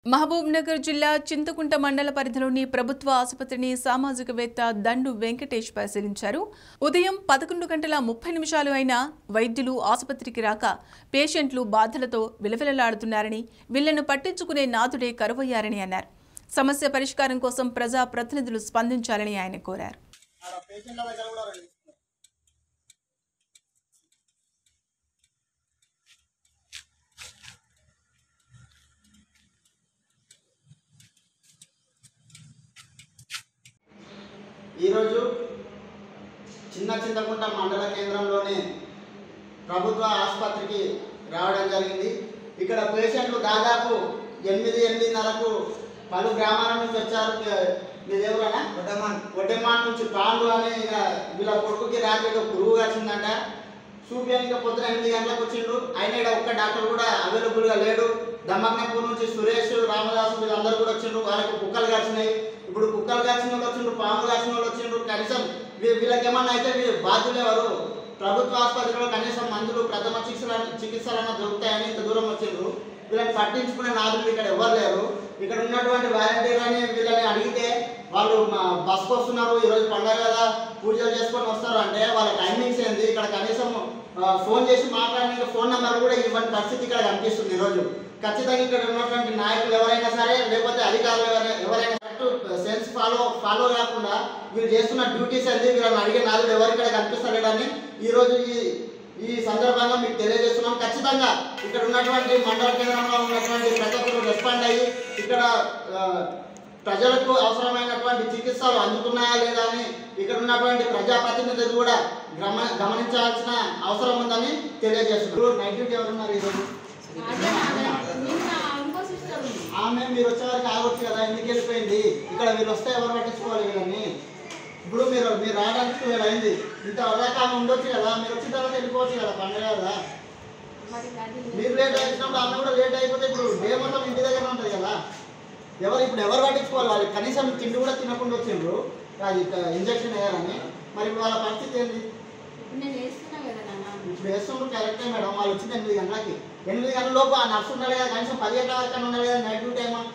మహబూబ్ నగర్ జిల్లా చింతకుంట మండల పరిధిలోని ప్రభుత్వ ఆసుపత్రిని సామాజికవేత్త దండు వెంకటేష్ పరిశీలించారు ఉదయం పదకొండు గంటల ముప్పై నిమిషాలు అయినా వైద్యులు ఆసుపత్రికి రాక పేషెంట్లు బాధలతో విలవిలలాడుతున్నారని వీళ్లను పట్టించుకునే నాథుడే కరువయ్యారని అన్నారు సమస్య పరిష్కారం కోసం ప్రజా ప్రతినిధులు స్పందించాలని ఆయన కోరారు ఆడ పేషెంట్ల దగ్గర కూడా రండి ఈరోజు చిన్న చింతకుంట మండల కేంద్రంలోని ప్రభుత్వ ఆసుపత్రికి రావడం జరిగింది ఇక్కడ పేషెంట్లు దాదాపు ఎనిమిది ఎనిమిదిన్నరకు పలు గ్రామాల నుంచి వచ్చారు మీదేవరనా వడ్డమాన్ వడ్డమాన్ నుంచి పాండు అని ఇక వీళ్ళ కొడుకుకి ర్యాపిడ్ పురుగు వచ్చిందంట చూపించడానికి పొద్దున ఎనిమిది గంటలకు వచ్చిండు అయినా ఇక్కడ ఒక్క డాక్టర్ కూడా అవైలబుల్గా లేడు దమ్మగ్నపూర్ నుంచి సురేష్ రామదాసు వీళ్ళందరూ కూడా వచ్చిండ్రు వాళ్ళకి కుక్కలు కాచినాయి ఇప్పుడు కుక్కలు కాచిన వాళ్ళు వచ్చిండ్రు పాములు కాచిన వాళ్ళు వచ్చిండ్రు కనీసం వీ- వీళ్ళకి ఏమన్నా అయితే వీళ్ళు బాధ్యులు ఎవరు ప్రభుత్వ ఆసుపత్రిలో కనీసం మందులు ప్రథమ చికిత్సలు చికిత్సలన్నా దొరుకుతాయని ఇంత దూరం వచ్చిండ్రు వీళ్ళని పట్టించుకునే నాదులు ఇక్కడ ఎవరు లేరు ఇక్కడ ఉన్నటువంటి వాలంటీర్ అని వీళ్ళని అడిగితే వాళ్ళు మా బస్కి వస్తున్నారు ఈరోజు పండగ కదా పూజలు చేసుకొని వస్తారు అంటే వాళ్ళ టైమింగ్స్ ఏంది ఇక్కడ కనీసం ఆ, ఫోన్ చేసి మాట్లాడడానికి ఫోన్ నెంబర్ కూడా ఇవ్వని పరిస్థితి ఇక్కడ కనిపిస్తుంది ఈరోజు ఖచ్చితంగా ఇక్కడ ఉన్నటువంటి నాయకులు ఎవరైనా సరే లేకపోతే అధికారులు ఎవరైనా ఎవరైనా కరెక్ట్ సెన్స్ ఫాలో ఫాలో కాకుండా వీళ్ళు చేస్తున్న డ్యూటీస్ ఏంది వీళ్ళని అడిగే నాలుగు ఎవరు ఇక్కడ కనిపిస్తలేడని ఈరోజు ఈ ఈ సందర్భంగా మీకు తెలియజేస్తున్నాం ఖచ్చితంగా ఇక్కడ ఉన్నటువంటి మండల కేంద్రంలో ఉన్నటువంటి ప్రతి ఒక్కరు రెస్పాండ్ అయ్యి ఇక్కడ ఆ, ప్రజలకు అవసరమైనటువంటి చికిత్సలు అందుతున్నాయా లేదా అని ఇక్కడ ఉన్నటువంటి ప్రజాప్రతినిధులు కూడా గమ గమనించాల్సిన అవసరం ఉందని తెలియజేస్తున్నారు నైట్ డ్యూటీ ఎవరున్నారు ఈరోజు అదే నాన్న, నిన్న ఇంకో సిస్టర్ ఉంది ఆమె మీరు వచ్చే వరకు ఆగొచ్చు కదా ఎందుకు వెళ్ళిపోయింది ఇక్కడ వీళ్ళు వస్తే ఎవరు పట్టించుకోవాలి వీళ్ళని ఇప్పుడు మీరు మీరు రావడానికి వీళ్ళు అయింది ఇంత వరకు ఆమె ఉండొచ్చు కదా మీరు వచ్చిన తర్వాత వెళ్ళిపోవచ్చు కదా పండుగ కదా మరి అది మీరు లేట్ అయినప్పుడు ఆమె కూడా లేట్ అయిపోతే ఇప్పుడు డే మొత్తం ఇంటి దగ్గర ఉంటుంది కదా ఎవరు ఇప్పుడు ఎవరు పట్టించుకోవాలి వాళ్ళు కనీసం తిండి కూడా తినకుండా వచ్చిండ్రు అది ఇంజక్షన్ వేయాలని మరి ఇప్పుడు వాళ్ళ పరిస్థితి ఏంటి ఇప్పుడు నేను వేస్తున్నా కదా నాన్న ఇప్పుడు వేస్తుండ్రు కరెక్టే మేడం వాళ్ళు వచ్చింది ఎనిమిది గంటలకి ఎనిమిది గంటల లోపు ఆ నర్సు ఉండాలి కదా కనీసం పది గంటల వరకు ఉండాలి కదా నైట్ డ్యూటీ ఏమా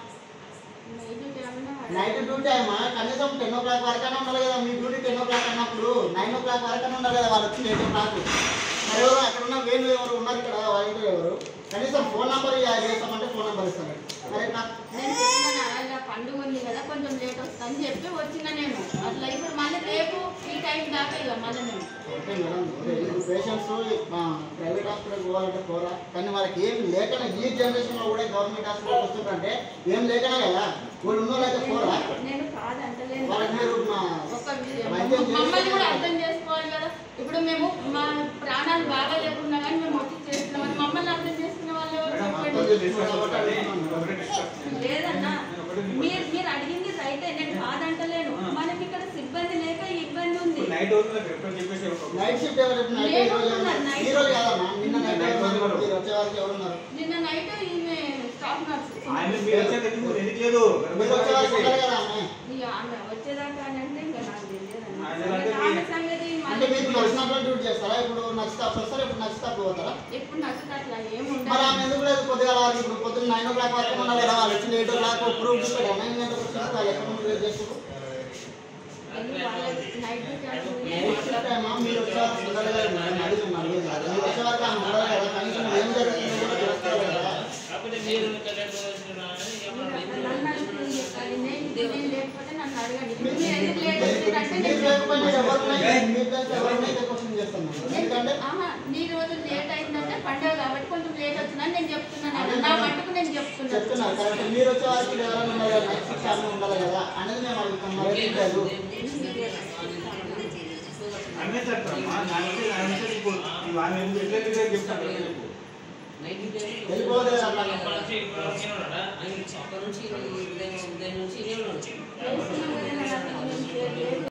నైట్ ఏమన్నా నైట్ డ్యూటీ ఏమా కనీసం టెన్ ఓ క్లాక్ వరకు ఉండాలి కదా మీ డ్యూటీ టెన్ ఓ క్లాక్ అన్నప్పుడు నైన్ ఓ క్లాక్ వరకు ఉండాలి కదా వాళ్ళు వచ్చింది ఎయిట్ ఓ క్లాక్ మరి ఎవరు అక్కడ ఉన్న వేలు ఎవరు ఉన్నారు ఇక్కడ వాళ్ళు ఎవరు కనీసం ఫోన్ నెంబర్ చేస్తామంటే ఫోన్ నెంబర్ ఇస్తాను మరి ఎట్లా? నేను చెప్పిన నాన్న ఇలా పండుగ ఉంది కదా కొంచెం లేట్ వస్తా అని చెప్పి వచ్చిన నేను అట్లా ఇప్పుడు మళ్ళీ రేపు ఈ టైం దాకా ఇక మళ్ళీ నేను ఓకే మేడం ఓకే. ఇప్పుడు పేషెంట్స్ మా ప్రైవేట్ హాస్పిటల్ పోవాలంటే పోరా కానీ వాళ్ళకి ఏం లేకనే ఈ జనరేషన్లో కూడా గవర్నమెంట్ హాస్పిటల్ వస్తుందంటే ఏం లేకనే కదా వాళ్ళు ఉన్న వాళ్ళైతే పోరా నేను కాదంటలేను వాళ్ళకి మీరు మా ఒక విషయం. వైద్యం మమ్మల్ని కూడా చేస్తున్నారు. అర్థం చేసుకోవాలి కదా ఇప్పుడు మేము మా ప్రాణాలు బాగా లేకున్నా కానీ మేము వచ్చి చేస్తున్నాం మరి మమ్మల్ని అర్థం చేసుకునే వాళ్ళు ఎవరు చెప్పండి లేదన్నా మీరు మీరు అడిగింది రైతే నేను కాదంటలేను మనకి ఇక్కడ సిబ్బంది లేక ఈ ఇబ్బంది ఉంది నైట్ అవుతుంది ఎప్పుడు చెప్పేసి ఒక- నైట్ షిఫ్ట్ ఎవరు నైట్ నేను ఈ రోజు ఉన్నా, ఎవరు? నైట్. ఈ రోజు కాదమ్మా నిన్న నైట్ నైట్ ఎవరు ఉన్నారు? ఉన్నారు. మీరు వచ్చే వరకు ఎవరు ఉన్నారు నిన్న నైట్ ఈమె స్టాఫ్ నర్స్ ఆయన మీరు వచ్చేది ఎందుకు ఎందుకు లేదు మీరు వచ్చే వరకు ఉండాలి కదా ఆమె ఇక ఆమె వచ్చేదాకా అని అంటే ఇంకా నాకు తెలియదన్న. ఆయన సంగతి అంటే ఆమె మీ- సంగతి అంటే మళ్ళీ మీకు నచ్చినట్లు డ్యూటీ చేస్తారా ఇప్పుడు నచ్చితే అప్పుడు వస్తారా ఇప్పుడు నచ్చితే అప్పుడు పోతారా ఎప్పుడు నచ్చదు అట్లా ఏం మరి ఆమె ఉండదు ఎందుకు లేదు కొద్దిగా రావాలి ఇప్పుడు పొద్దున్న నైన్ ఓ క్లాక్ వరకు ఉండాలి కదా వాళ్ళు వచ్చి ఎయిట్ ఓ క్లాక్ ప్రూఫ్ చూపెట్టారు నైన్ గంటలకు వచ్చి వాళ్ళు ఎక్కడ నుండి వెయిట్ చేస్తారు అది వాళ్ళకి నైట్ డ్యూటీ అంటుంది. నైట్ షిఫ్ట్ ఏమో మీరు వచ్చే వరకు ఉండాలి కదా నేను అడుగుతున్నాను అడిగేది. మీరు వచ్చే వరకు ఆమె ఉండాలి కదా కనీసం ఏం జరుగుతుందో కూడా తెలుసుకోవాలి కదా నన్ను అడుగుతుంది చెప్పాలి. నేను నేను లేకపోతే నన్ను అడగండి ఇప్పుడు మీరు ఎందుకు లేట్ వచ్చిందంటే మీరు నేను లేకపోయినా చెప్తున్నాను. ఎవరినైనా మీరు తెలిసి ఎవరినైతే క్వశ్చన్ చేస్తున్నాను ఎందుకంటే ఆహా, ఈ రోజు లేట్ అయిందంటే పండుగ కాబట్టి కొంచెం లేట్ వచ్చిందని నేను చెప్తున్నాను నా మట్టుకు నేను చెప్తున్నాను చెప్తున్నారు కరెక్ట్ మీరు వచ్చే వరకు ఎవరైనా ఉండాలి కదా నైట్ షిఫ్ట్ ఆమె ఉండాలి కదా అనేది మేము అడుగుతాం మరి ఏం లేదు అన్నీ చెప్తామా నా నుంచి నా నుంచి నీకు ఆయన ఎందుకు ఎట్లా ఎట్లా చెప్తాను చెప్పు వెళ్ళిపోతే అట్లా అక్కడ నుంచి ఉదయం ఉదయం నుంచి చేస్తున్నాను కదా, నాకు ఏం చేయలేదు.